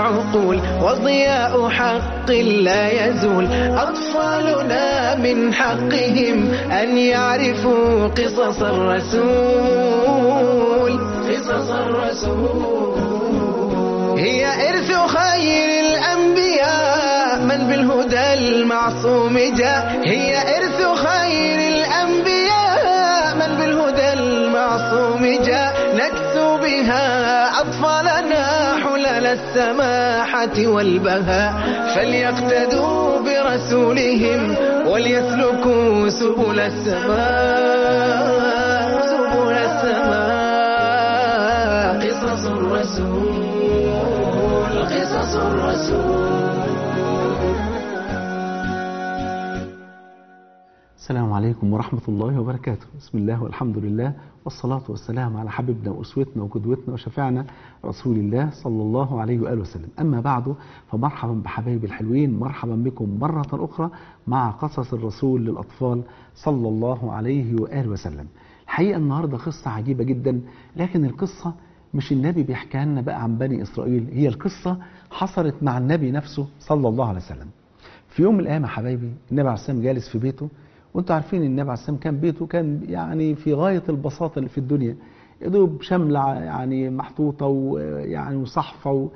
العقول وضياء حق لا يزول أطفالنا من حقهم أن يعرفوا قصص الرسول قصص الرسول هي إرث خير الأنبياء من بالهدى المعصوم جاء هي إرث خير الأنبياء من بالهدى المعصوم جاء نكسو بها أطفالنا حلل السماحة والبهاء فليقتدوا برسولهم وليسلكوا سبل السماء سبل السماء قصص الرسول قصص الرسول السلام عليكم ورحمة الله وبركاته بسم الله والحمد لله والصلاة والسلام على حبيبنا وأسوتنا وقدوتنا وشفيعنا رسول الله صلى الله عليه وآله وسلم أما بعد فمرحبا بحبايبي الحلوين مرحبا بكم مرة أخرى مع قصص الرسول للأطفال صلى الله عليه وآله وسلم الحقيقة النهاردة قصة عجيبة جدا لكن القصة مش النبي بيحكيها لنا بقى عن بني إسرائيل هي القصة حصلت مع النبي نفسه صلى الله عليه وسلم في يوم من الأيام يا حبايبي النبي عليه السلام جالس في بيته وانتوا عارفين ان النبي عليه السلام كان بيته كان يعني في غايه البساطه اللي في الدنيا يا دوب شمله يعني محطوطه ويعني وصحفه و-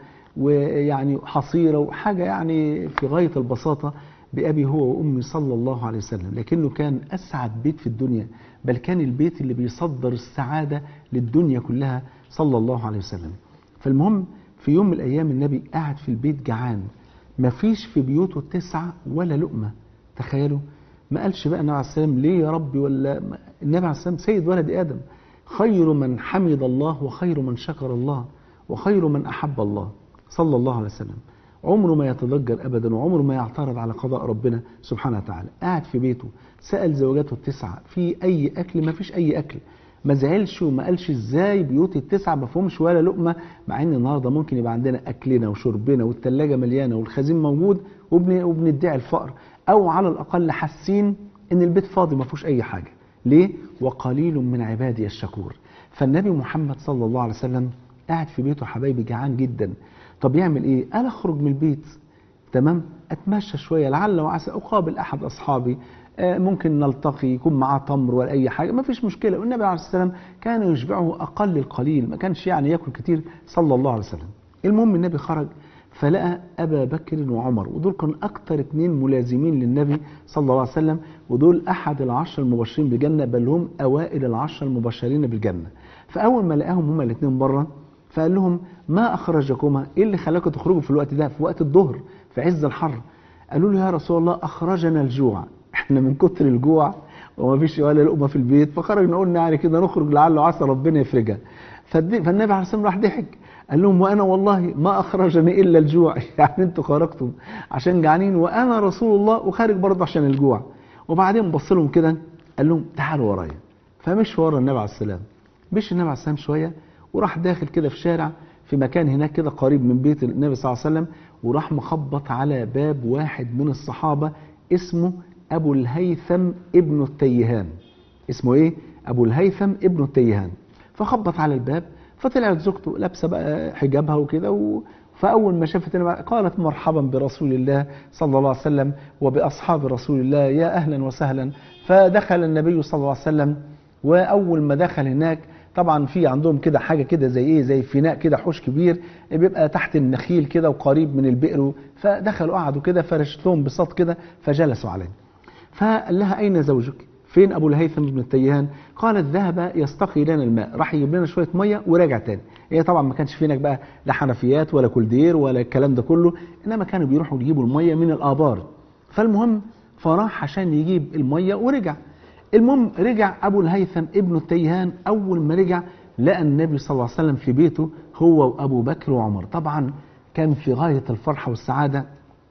ويعني حصيره وحاجه يعني في غايه البساطه بأبي هو وأمي صلى الله عليه وسلم لكنه كان أسعد بيت في الدنيا بل كان البيت اللي بيصدر السعادة للدنيا كلها صلى الله عليه وسلم فالمهم في يوم من الأيام النبي قاعد في البيت جعان مفيش في بيوته تسعة ولا لقمة تخيلوا ما قالش بقى النبي عليه السلام ليه يا ربي ولا النبي عليه السلام سيد ولد آدم خير من حمد الله وخير من شكر الله وخير من أحب الله صلى الله عليه وسلم عمره ما يتضجر أبدا وعمره ما يعترض على قضاء ربنا سبحانه وتعالى قاعد في بيته سأل زوجاته التسعة في أي أكل ما فيش أي أكل ما زعلش وما قالش ازاي بيوت التسعة ما فيهمش ولا لقمة مع ان النهارده ممكن يبقى عندنا اكلنا وشربنا والثلاجة مليانة والخزين موجود وبن- وبندعي الفقر او على الاقل حاسين ان البيت فاضي ما فيهوش اي حاجة ليه وقليل من عبادي الشكور فالنبي محمد صلى الله عليه وسلم قاعد في بيته حبايبي جعان جدا طب يعمل ايه قال اخرج من البيت تمام اتمشى شويه لعل وعسى اقابل احد اصحابي آه، ممكن نلتقي يكون معاه تمر ولا اي حاجه ما فيش مشكله والنبي عليه السلام كان يشبعه اقل القليل ما كانش يعني ياكل كتير صلى الله عليه وسلم المهم النبي خرج فلقى ابا بكر وعمر ودول كانوا اكتر اتنين ملازمين للنبي صلى الله عليه وسلم ودول احد العشر المبشرين بالجنه بل هم اوائل العشر المبشرين بالجنه فاول ما لقاهم هما الاثنين بره فقال لهم ما اخرجكما ايه اللي خلاكم تخرجوا في الوقت ده في وقت الظهر في عز الحر قالوا له يا رسول الله اخرجنا الجوع احنا من كتر الجوع وما فيش ولا لقمه في البيت فخرجنا قلنا يعني كده نخرج لعل وعسى ربنا يفرجها فالد- فالنبي عليه الصلاه والسلام راح ضحك قال لهم وانا والله ما اخرجني الا الجوع يعني انتوا خرجتم عشان جعانين وانا رسول الله وخارج برضه عشان الجوع وبعدين بص لهم كده قال لهم تعالوا ورايا فمش ورا النبي عليه السلام مش النبي عليه السلام شويه وراح داخل كده في شارع في مكان هناك كده قريب من بيت النبي صلى الله عليه وسلم وراح مخبط على باب واحد من الصحابه اسمه ابو الهيثم ابن التيهان اسمه ايه ابو الهيثم ابن التيهان فخبط على الباب فطلعت زوجته لابسه بقى حجابها وكده و... فاول ما شافت النبي قالت مرحبا برسول الله صلى الله عليه وسلم وباصحاب رسول الله يا اهلا وسهلا فدخل النبي صلى الله عليه وسلم واول ما دخل هناك طبعا في عندهم كده حاجه كده زي ايه زي فناء كده حوش كبير بيبقى تحت النخيل كده وقريب من البئر فدخلوا قعدوا كده فرشت لهم بساط كده فجلسوا عليه فقال لها أين زوجك فين أبو الهيثم بن التيهان قالت ذهب يستقي لنا الماء راح يجيب لنا شوية مية ورجع تاني هي طبعا ما كانش فينك بقى لا حنفيات ولا كولدير ولا الكلام ده كله إنما كانوا بيروحوا يجيبوا المية من الآبار فالمهم فراح عشان يجيب المية ورجع المهم رجع أبو الهيثم ابن التيهان أول ما رجع لقى النبي صلى الله عليه وسلم في بيته هو وأبو بكر وعمر طبعا كان في غاية الفرحة والسعادة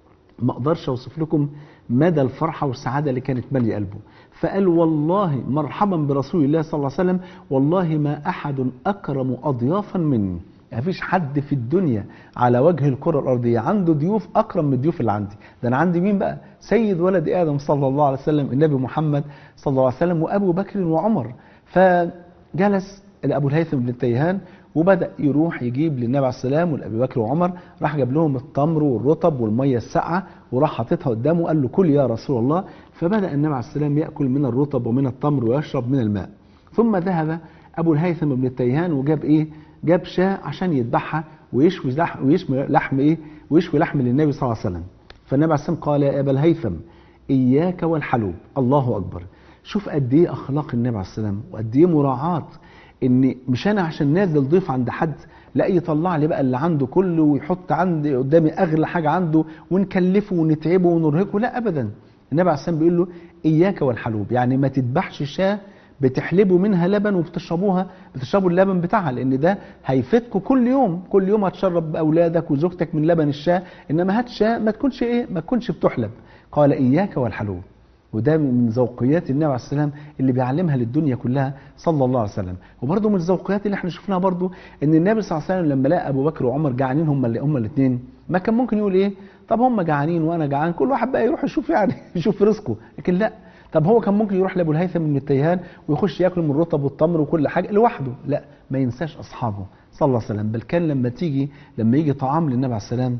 ما اقدرش اوصف لكم مدى الفرحه والسعاده اللي كانت ماليه قلبه فقال والله مرحبا برسول الله صلى الله عليه وسلم والله ما احد اكرم اضيافا مني ما فيش حد في الدنيا على وجه الكرة الأرضية عنده ضيوف أكرم من الضيوف اللي عندي ده أنا عندي مين بقى سيد ولد آدم صلى الله عليه وسلم النبي محمد صلى الله عليه وسلم وأبو بكر وعمر فجلس أبو الهيثم بن التيهان وبدأ يروح يجيب للنبي عليه السلام والأبي بكر وعمر راح جاب لهم التمر والرطب والمية الساقعة وراح حاططها قدامه قال له كل يا رسول الله فبدأ النبي عليه السلام يأكل من الرطب ومن التمر ويشرب من الماء ثم ذهب أبو الهيثم بن التيهان وجاب إيه جاب شاة عشان يذبحها ويشوي لحم ويشوي لحم إيه ويشوي لحم للنبي صلى الله عليه وسلم فالنبي عليه السلام قال يا أبا الهيثم إياك والحلوب الله أكبر شوف قد إيه أخلاق النبي عليه السلام وقد إيه مراعاة إن مش أنا عشان نازل ضيف عند حد لا يطلع لي بقى اللي عنده كله ويحط عندي قدامي أغلى حاجة عنده ونكلفه ونتعبه ونرهقه لا أبدا النبي عليه السلام بيقول له إياك والحلوب يعني ما تذبحش شاة بتحلبوا منها لبن وبتشربوها بتشربوا اللبن بتاعها لان ده هيفيدكم كل يوم كل يوم هتشرب اولادك وزوجتك من لبن الشاة انما هات شاة ما تكونش ايه ما تكونش بتحلب قال اياك والحلوب وده من ذوقيات النبي عليه السلام اللي بيعلمها للدنيا كلها صلى الله عليه وسلم وبرده من الذوقيات اللي احنا شفناها برده ان النبي صلى الله عليه وسلم لما لقى ابو بكر وعمر جعانين هم اللي هم الاثنين ما كان ممكن يقول ايه طب هم جعانين وانا جعان كل واحد بقى يروح يشوف يعني يشوف رزقه لكن لا طب هو كان ممكن يروح لابو الهيثم بن التيهان ويخش ياكل من الرطب والتمر وكل حاجه لوحده لا ما ينساش اصحابه صلى الله عليه وسلم بل كان لما تيجي لما يجي طعام للنبي عليه السلام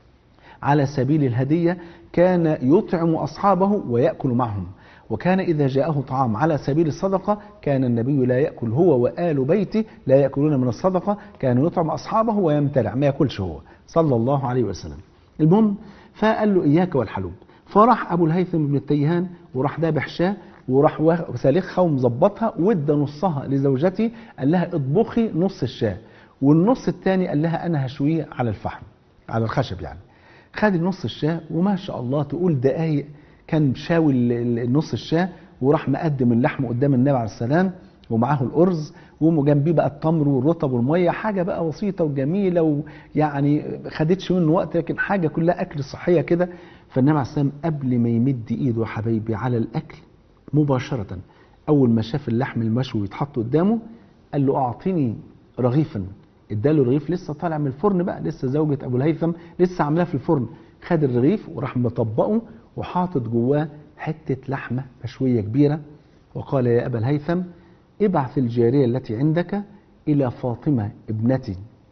على سبيل الهديه كان يطعم اصحابه وياكل معهم وكان إذا جاءه طعام على سبيل الصدقة كان النبي لا يأكل هو وآل بيته لا يأكلون من الصدقة كان يطعم أصحابه ويمتلع ما يأكلش هو صلى الله عليه وسلم المهم فقال له إياك والحلوب فراح أبو الهيثم بن التيهان وراح ذابح شاه وراح سالخها ومظبطها وادى نصها لزوجتي قال لها اطبخي نص الشاه والنص الثاني قال لها انا هشويه على الفحم على الخشب يعني خد النص الشاه وما شاء الله تقول دقايق كان شاوي النص الشاه وراح مقدم اللحم قدام النبي عليه السلام ومعاه الارز وجنبيه بقى التمر والرطب والميه حاجه بقى بسيطه وجميله ويعني خدتش منه وقت لكن حاجه كلها اكل صحيه كده فالنبي عليه السلام قبل ما يمد ايده يا حبايبي على الاكل مباشره اول ما شاف اللحم المشوي يتحط قدامه قال له اعطني رغيفا اداله رغيف لسه طالع من الفرن بقى لسه زوجة ابو الهيثم لسه عاملاه في الفرن خد الرغيف وراح مطبقه وحاطط جواه حته لحمه مشويه كبيره وقال يا ابا الهيثم ابعث الجاريه التي عندك الى فاطمه ابنتي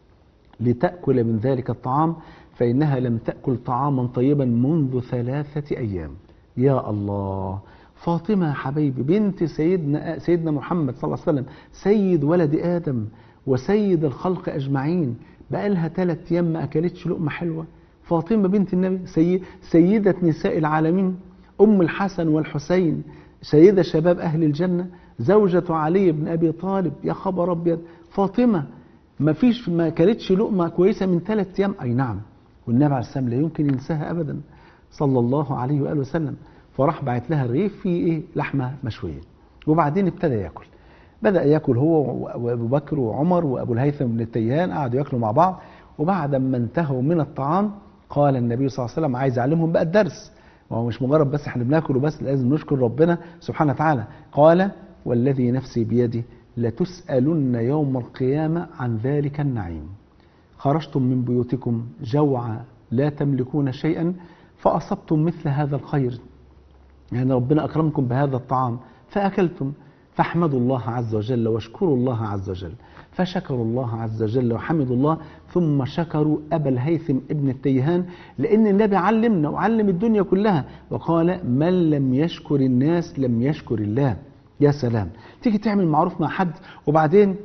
لتاكل من ذلك الطعام فانها لم تاكل طعاما طيبا منذ ثلاثه ايام يا الله فاطمه يا حبيبي بنت سيدنا سيدنا محمد صلى الله عليه وسلم سيد ولد ادم وسيد الخلق اجمعين بقالها ثلاث ايام ما اكلتش لقمه حلوه فاطمه بنت النبي سي سيده نساء العالمين ام الحسن والحسين سيده شباب اهل الجنه زوجة علي بن ابي طالب يا خبر ابيض فاطمه ما فيش ما اكلتش لقمه كويسه من ثلاث ايام اي نعم والنبي عليه السلام لا يمكن ينساها ابدا صلى الله عليه واله وسلم فراح بعت لها رغيف فيه ايه لحمه مشويه وبعدين ابتدى ياكل بدا ياكل هو وابو بكر وعمر وابو الهيثم بن التيهان قعدوا ياكلوا مع بعض وبعد ما انتهوا من الطعام قال النبي صلى الله عليه وسلم عايز يعلمهم بقى الدرس وهو مش مجرد بس احنا بناكل وبس لازم نشكر ربنا سبحانه وتعالى قال والذي نفسي بيده لتسألن يوم القيامة عن ذلك النعيم خرجتم من بيوتكم جوعا لا تملكون شيئا فأصبتم مثل هذا الخير يعني ربنا أكرمكم بهذا الطعام فأكلتم فاحمدوا الله عز وجل واشكروا الله عز وجل فشكروا الله عز وجل وحمدوا الله ثم شكروا أبا الهيثم ابن التيهان لأن النبي علمنا وعلم الدنيا كلها وقال من لم يشكر الناس لم يشكر الله يا سلام تيجي تعمل معروف مع حد وبعدين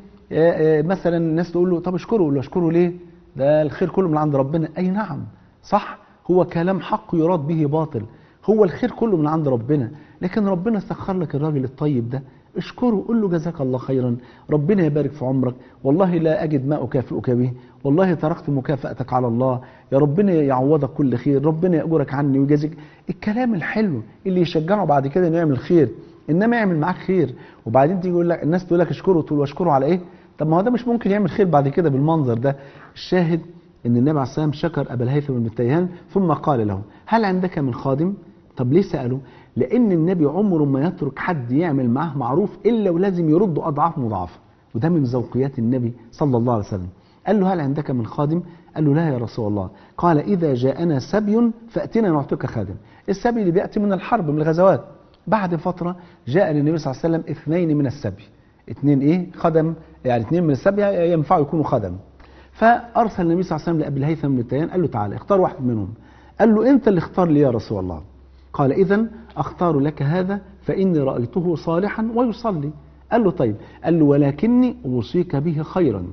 مثلا الناس تقول له طب اشكره يقول له اشكره ليه ده الخير كله من عند ربنا أي نعم صح هو كلام حق يراد به باطل هو الخير كله من عند ربنا لكن ربنا سخر لك الراجل الطيب ده اشكره قول له جزاك الله خيرا ربنا يبارك في عمرك والله لا أجد ما أكافئك به والله تركت مكافأتك على الله يا ربنا يعوضك كل خير ربنا يأجرك عني ويجازيك الكلام الحلو اللي يشجعه بعد كده انه يعمل خير انما يعمل معاك خير وبعدين تيجي يقول لك الناس تقول لك اشكره تقول واشكره على ايه طب ما هو ده مش ممكن يعمل خير بعد كده بالمنظر ده الشاهد ان النبي عليه الصلاه والسلام شكر ابا الهيثم بن التيهان ثم قال له هل عندك من خادم طب ليه سأله لأن النبي عمره ما يترك حد يعمل معاه معروف إلا ولازم يرد أضعاف مضاعفة وده من ذوقيات النبي صلى الله عليه وسلم قال له هل عندك من خادم قال له لا يا رسول الله قال إذا جاءنا سبي فأتنا نعطيك خادم السبي اللي بيأتي من الحرب من الغزوات بعد فترة جاء للنبي صلى الله عليه وسلم اثنين من السبي اثنين ايه خدم يعني اثنين من السبع ينفعوا يكونوا خدم فارسل النبي صلى الله عليه وسلم لابي الهيثم بن التيان قال له تعالى اختار واحد منهم قال له انت اللي اختار لي يا رسول الله قال اذا اختار لك هذا فاني رايته صالحا ويصلي قال له طيب قال له ولكني اوصيك به خيرا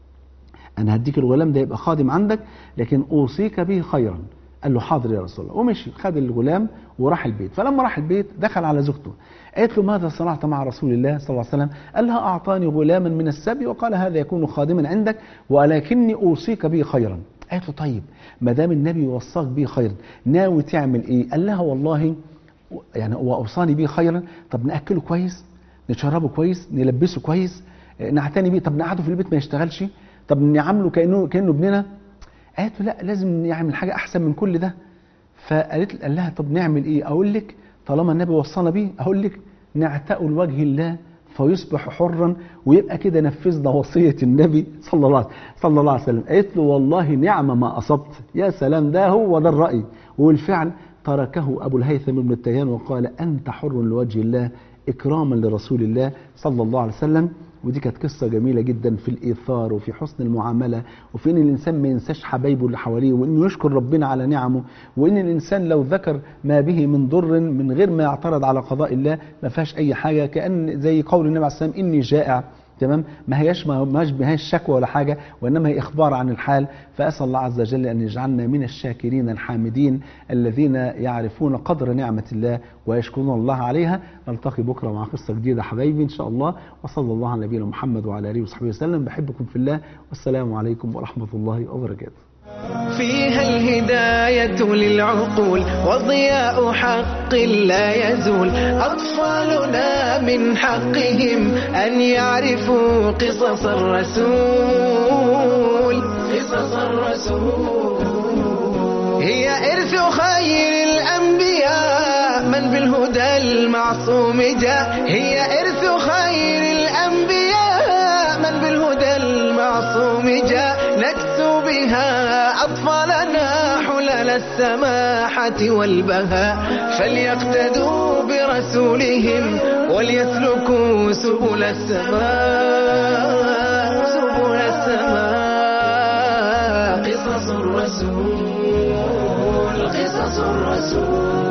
انا هديك الغلام ده يبقى خادم عندك لكن اوصيك به خيرا قال له حاضر يا رسول الله ومشي خد الغلام وراح البيت فلما راح البيت دخل على زوجته قالت له ماذا صنعت مع رسول الله صلى الله عليه وسلم قال لها اعطاني غلاما من السبي وقال هذا يكون خادما عندك ولكني اوصيك به خيرا قالت له طيب ما دام النبي وصاك به خيرا ناوي تعمل ايه قال لها والله يعني هو اوصاني به خيرا طب ناكله كويس نشربه كويس نلبسه كويس نعتني بيه طب نقعده في البيت ما يشتغلش طب نعامله كانه كانه ابننا قالت له لا لازم نعمل حاجه احسن من كل ده فقالت قال لها طب نعمل ايه اقول لك طالما النبي وصانا بيه اقول لك نعتقه لوجه الله فيصبح حرا ويبقى كده نفذنا وصيه النبي صلى الله صلى الله عليه وسلم قالت له والله نعم ما اصبت يا سلام ده هو ده الراي وبالفعل تركه ابو الهيثم بن التيان وقال انت حر لوجه الله اكراما لرسول الله صلى الله عليه وسلم ودي كانت قصه جميله جدا في الايثار وفي حسن المعامله وفي ان الانسان ما ينساش حبايبه اللي حواليه وانه يشكر ربنا على نعمه وان الانسان لو ذكر ما به من ضر من غير ما يعترض على قضاء الله ما فيهاش اي حاجه كان زي قول النبي عليه الصلاه والسلام اني جائع تمام ما هياش ما هيش ما هيش شكوى ولا حاجه وانما هي اخبار عن الحال فاسال الله عز وجل ان يجعلنا من الشاكرين الحامدين الذين يعرفون قدر نعمه الله ويشكرون الله عليها نلتقي بكره مع قصه جديده حبايبي ان شاء الله وصلى الله على نبينا محمد وعلى اله وصحبه وسلم بحبكم في الله والسلام عليكم ورحمه الله وبركاته فيها الهداية للعقول وضياء حق لا يزول أطفالنا من حقهم أن يعرفوا قصص الرسول قصص الرسول هي إرث خير الأنبياء من بالهدى المعصوم جاء هي إرث خير الأنبياء من بالهدى المعصوم جاء نكسو بها أطفالنا حلل السماحة والبهاء فليقتدوا برسولهم وليسلكوا سبل السماء سبل السماء قصص الرسول قصص الرسول